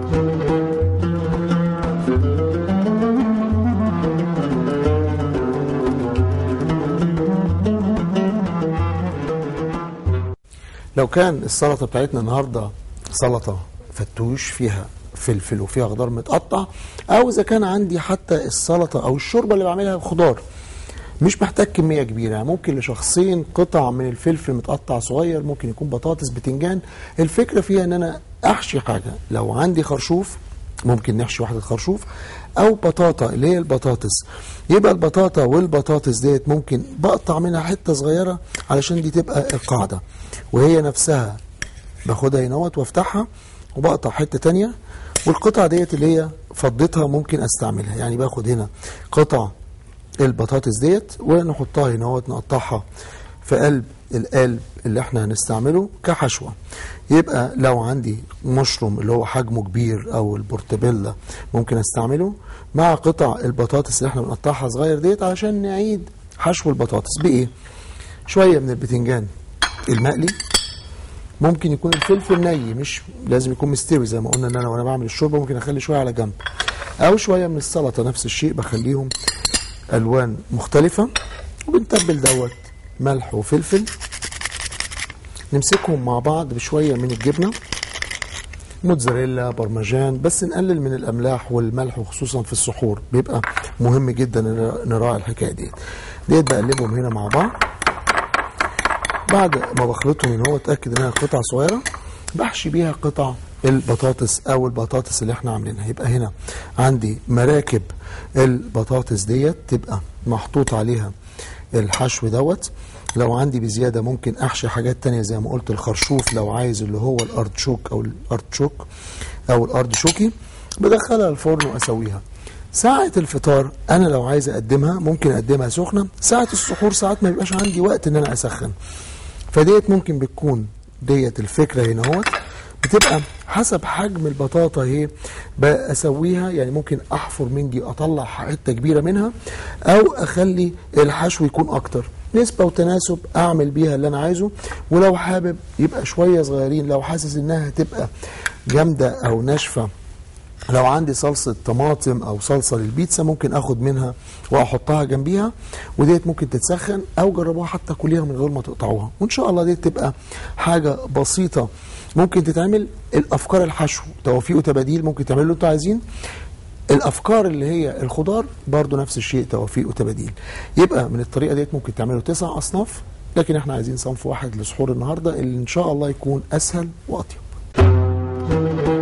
لو كان السلطه بتاعتنا النهارده سلطه فتوش فيها فلفل وفيها خضار متقطع او اذا كان عندي حتى السلطه او الشوربه اللي بعملها بخضار مش محتاج كميه كبيره ممكن لشخصين قطع من الفلفل متقطع صغير ممكن يكون بطاطس بتنجان الفكره فيها ان انا احشي حاجه لو عندي خرشوف ممكن نحشي واحده خرشوف او بطاطا اللي هي البطاطس يبقى البطاطا والبطاطس ديت ممكن بقطع منها حته صغيره علشان دي تبقى القاعده وهي نفسها باخدها هنا وافتحها وبقطع حته تانية والقطع ديت اللي هي فضتها ممكن استعملها يعني باخد هنا قطع البطاطس ديت ونحطها هنا نقطعها في قلب القالب اللي احنا هنستعمله كحشوه يبقى لو عندي مشروم اللي هو حجمه كبير او البورتبيلا ممكن استعمله مع قطع البطاطس اللي احنا بنقطعها صغير ديت علشان نعيد حشو البطاطس بايه شويه من البتنجان المقلي ممكن يكون الفلفل ني مش لازم يكون مستوي زي ما قلنا ان انا وانا بعمل الشوربه ممكن اخلي شويه على جنب او شويه من السلطه نفس الشيء بخليهم الوان مختلفه وبنتبل دوت ملح وفلفل نمسكهم مع بعض بشويه من الجبنه موتزاريلا برمجان بس نقلل من الاملاح والملح وخصوصا في السحور بيبقى مهم جدا ان نراعي الحكايه ديت ديت بقلبهم هنا مع بعض بعد ما بخلطهم ان هو اتاكد انها قطع صغيره بحشي بيها قطع البطاطس او البطاطس اللي احنا عاملينها يبقى هنا عندي مراكب البطاطس ديت تبقى محطوط عليها الحشو دوت لو عندي بزيادة ممكن أحشي حاجات تانية زي ما قلت الخرشوف لو عايز اللي هو الأرتشوك أو الأرتشوك أو الأردشوكي بدخلها الفرن وأسويها ساعة الفطار أنا لو عايز أقدمها ممكن أقدمها سخنة ساعة السحور ساعات ما بيبقاش عندي وقت إن أنا أسخن فديت ممكن بتكون ديت الفكرة هنا اهوت بتبقى حسب حجم البطاطا اهي بسويها يعني ممكن احفر من دي اطلع حته كبيره منها او اخلي الحشو يكون اكتر نسبه وتناسب اعمل بيها اللي انا عايزه ولو حابب يبقى شويه صغيرين لو حاسس انها تبقى جامده او ناشفه لو عندي صلصة طماطم أو صلصة للبيتزا ممكن أخد منها وأحطها جنبيها وديت ممكن تتسخن أو جربوها حتى كليها من غير ما تقطعوها وإن شاء الله ديت تبقى حاجة بسيطة ممكن تتعمل الأفكار الحشو توفيق وتباديل ممكن تعملوا اللي أنتوا عايزين الافكار اللي هي الخضار برضو نفس الشيء توفيق وتباديل يبقى من الطريقه ديت ممكن تعملوا تسع اصناف لكن احنا عايزين صنف واحد لسحور النهارده اللي ان شاء الله يكون اسهل واطيب